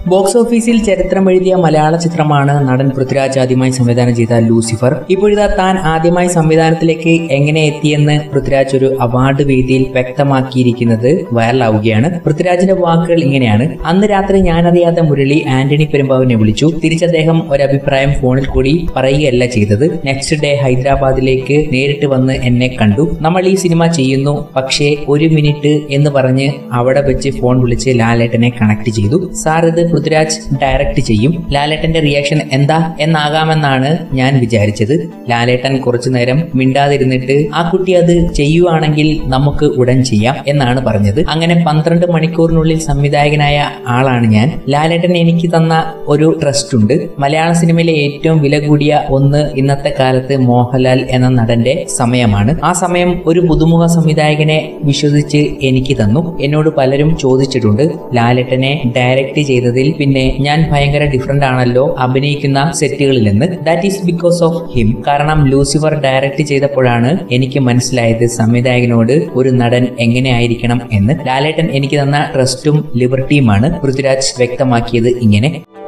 box ഓഫീസിൽ ചരിത്രം എഴുതിയ മലയാള ചിത്രമാണ് നടൻ പൃഥ്വിരാജ് ആദ്യമായി സംവിധാനം ചെയ്ത ലൂസിഫർ ഇപ്പോഴിതാ താൻ ആദ്യമായി സംവിധാനത്തിലേക്ക് എങ്ങനെ എത്തിയെന്ന് പൃഥ്വിരാജ് ഒരു അവാർഡ് വേദിയിൽ വ്യക്തമാക്കിയിരിക്കുന്നത് വൈറലാവുകയാണ് പൃഥ്വിരാജിന്റെ വാക്കുകൾ ഇങ്ങനെയാണ് അന്ന് രാത്രി ഞാനറിയാതെ മുരളി ആന്റണി പെരുമ്പാവിനെ വിളിച്ചു തിരിച്ചദ്ദേഹം ഒരഭിപ്രായം ഫോണിൽ കൂടി പറയുകയല്ല ചെയ്തത് നെക്സ്റ്റ് ഡേ ഹൈദരാബാദിലേക്ക് നേരിട്ട് വന്ന് എന്നെ കണ്ടു നമ്മൾ ഈ സിനിമ ചെയ്യുന്നു പക്ഷേ ഒരു മിനിറ്റ് എന്ന് പറഞ്ഞ് അവിടെ വെച്ച് ഫോൺ വിളിച്ച് ലാലേട്ടനെ കണക്ട് ചെയ്തു സാർ ഇത് പൃഥ്വിരാജ് ഡയറക്റ്റ് ചെയ്യും ലാലേട്ടന്റെ റിയാക്ഷൻ എന്താ എന്നാകാമെന്നാണ് ഞാൻ വിചാരിച്ചത് ലാലേട്ടൻ കുറച്ചു നേരം മിണ്ടാതിരുന്നിട്ട് ആ കുട്ടി അത് ചെയ്യുവാണെങ്കിൽ നമുക്ക് ഉടൻ ചെയ്യാം എന്നാണ് പറഞ്ഞത് അങ്ങനെ പന്ത്രണ്ട് മണിക്കൂറിനുള്ളിൽ സംവിധായകനായ ആളാണ് ഞാൻ ലാലേട്ടൻ എനിക്ക് തന്ന ഒരു ട്രസ്റ്റ് ഉണ്ട് മലയാള സിനിമയിലെ ഏറ്റവും വില കൂടിയ ഒന്ന് ഇന്നത്തെ കാലത്ത് മോഹൻലാൽ എന്ന നടന്റെ സമയമാണ് ആ സമയം ഒരു പുതുമുഖ സംവിധായകനെ വിശ്വസിച്ച് എനിക്ക് തന്നു എന്നോട് പലരും ചോദിച്ചിട്ടുണ്ട് ലാലേട്ടനെ ഡയറക്റ്റ് ചെയ്തതിൽ പിന്നെ ഞാൻ ഭയങ്കര ഡിഫറെന്റ് ആണല്ലോ അഭിനയിക്കുന്ന സെറ്റുകളിൽ നിന്ന് that is because of him കാരണം ലൂസിഫർ ഡയറക്റ്റ് ചെയ്തപ്പോഴാണ് എനിക്ക് മനസ്സിലായത് സംവിധായകനോട് ഒരു നടൻ എങ്ങനെ ആയിരിക്കണം എന്ന് ലാലേട്ടൻ എനിക്ക് തന്ന ട്രസ്റ്റും ലിബർട്ടിയുമാണ് പൃഥ്വിരാജ് വ്യക്തമാക്കിയത് ഇങ്ങനെ